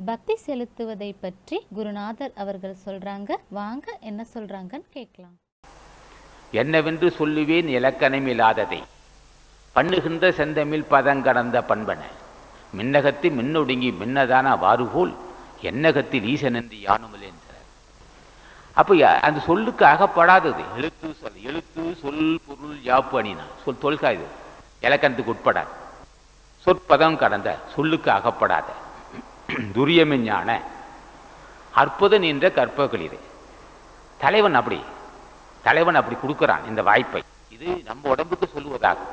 பக்தி செலுத்துவதை பற்றி குருநாதர் அவர்கள் சொல்றாங்க வாங்க என்ன சொல்றாங்கன்னு கேட்கலாம் என்னவென்று சொல்லுவேன் இலக்கணமில்லாததை பண்ணுகின்ற செந்தமிழ் பதங்கடந்த பண்பன மின்னகத்து மின்னொடுங்கி மின்னதான வாறுபோல் என்னகத்தில் ஈசனென்று யானுமில்லை என்றார் அப்போ ய- அந்த சொல்லுக்கு அகப்படாதது எழுத்து சொல் எழுத்து சொல் பொருள் யாப்பு அணினா சொல் தொல்கா இது இலக்கணத்துக்கு உட்படாது சொற்பதம் கடந்த சொல்லுக்கு அகப்படாத துரியமெஞ்ஞான அற்புத நின்ற கற்பகளிரே தலைவன் அப்படி தலைவன் அப்படி கொடுக்குறான் இந்த வாய்ப்பை இது நம்ம உடம்புக்கு சொல்லுவதாகும்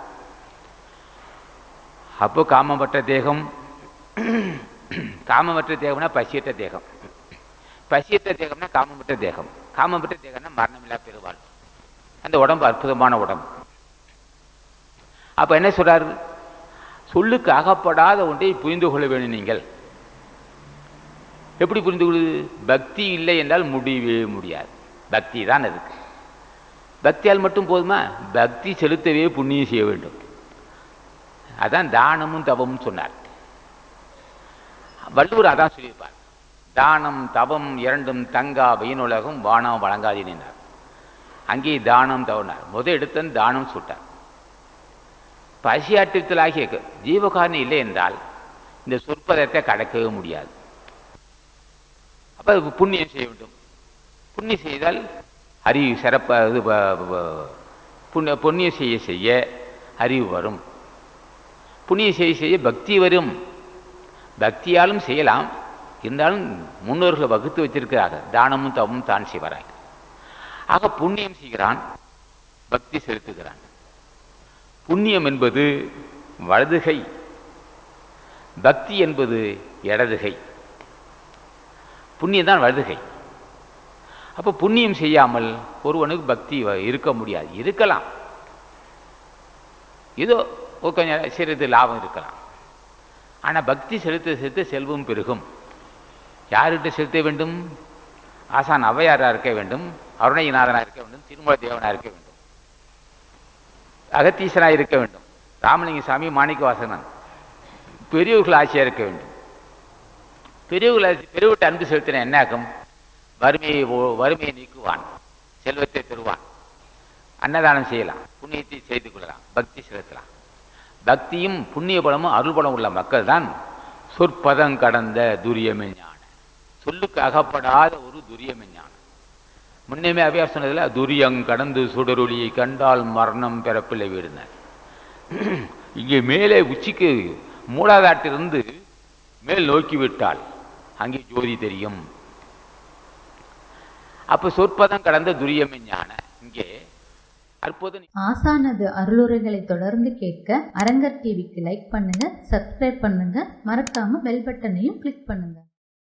அப்போ காமமற்ற தேகம் காமமற்ற தேகம்னா பசியற்ற தேகம் பசியற்ற தேகம்னா காமமற்ற தேகம் காமமற்ற தேகம்னா மரணமில்லா பெருவாள் அந்த உடம்பு அற்புதமான உடம்பு அப்ப என்ன சொல்றாரு சொல்லுக்கு அகப்படாத ஒன்றை புரிந்து கொள்ள வேண்டும் நீங்கள் எப்படி புரிந்து கொள்வது பக்தி இல்லை என்றால் முடியவே முடியாது பக்தி தான் அதுக்கு பக்தியால் மட்டும் போதுமா பக்தி செலுத்தவே புண்ணியம் செய்ய வேண்டும் அதான் தானமும் தவமும் சொன்னார் வள்ளுவர் அதான் சொல்லியிருப்பார் தானம் தவம் இரண்டும் தங்கா வெயினுலகம் வானம் வழங்காதே நின்றார் அங்கே தானம் தவனார் முத எடுத்தன் தானம் சுட்டார் பசியாற்றலாகிய ஜீவகாரணி இல்லை என்றால் இந்த சொற்பதத்தை கடக்கவே முடியாது அப்ப அதுக்கு புண்ணியம் செய்ய வேண்டும் புண்ணியம் செய்தால் அறிவு சிறப்பாக இது ப- ப- புண்ணிய புண்ணியம் செய்ய செய்ய அறிவு வரும் புண்ணியம் செய்ய செய்ய பக்தி வரும் பக்தியாலும் செய்யலாம் இருந்தாலும் முன்னோர்கள் வகுத்து வச்சிருக்கிறார்கள் தானமும் தவமும் தான் செய்வாராங்க ஆக புண்ணியம் செய்கிறான் பக்தி செலுத்துகிறான் புண்ணியம் என்பது வலதுகை பக்தி என்பது இடதுகை புண்ணியம் தான் வலதுகை அப்போ புண்ணியம் செய்யாமல் ஒருவனுக்கு பக்தி வ- இருக்க முடியாது இருக்கலாம் ஏதோ ஒரு கொஞ்சம் சிறிது லாபம் இருக்கலாம் ஆனால் பக்தி செலுத்த செலுத்த செல்வம் பெருகும் யார்கிட்ட செலுத்த வேண்டும் ஆசான் ஔவையாரா இருக்க வேண்டும் அருணகிநாதனா இருக்க வேண்டும் திருமல தேவனா இருக்க வேண்டும் அகத்தீசனா இருக்க வேண்டும் ராமலிங்க சாமி மாணிக்க வாசகன் பெரியவர்கள் ஆட்சியா இருக்க வேண்டும் பெரியவர்கள் ஆட்சி பெரியவர்கிட்ட அன்பு செலுத்தின என்ன ஆகும் வறுமையை ஓ- வறுமையை நீக்குவான் செல்வத்தை தருவான் அன்னதானம் செய்யலாம் புண்ணியத்தை செய்து கொள்ளலாம் பக்தி செலுத்தலாம் பக்தியும் புண்ணிய பலமும் அருள் பலம் உள்ள மக்கள் தான் சொற்பதம் கடந்த துரியமே ஞான சொல்லுக்கு அகப்படாத ஒரு துரியமே ஞானம் முன்னமே அவையார் சொன்னதுல துரியங் கடந்து சுடரொளியை கண்டால் மரணம் பிறப்பில்லை வீடுனர் இங்கே மேலே உச்சிக்கு மூலாதாட்டிலிருந்து மேல் நோக்கி விட்டால் அங்கே ஜோதி தெரியும் அப்ப சொற்பதம் கடந்த துரியமே ஞான இங்கே அற்புதம் ஆசானது அருளுரைகளை தொடர்ந்து கேட்க அரங்கர் டிவிக்கு லைக் பண்ணுங்க சப்ஸ்கிரைப் பண்ணுங்க மறக்காம பெல் பட்டனையும் கிளிக் பண்ணுங்க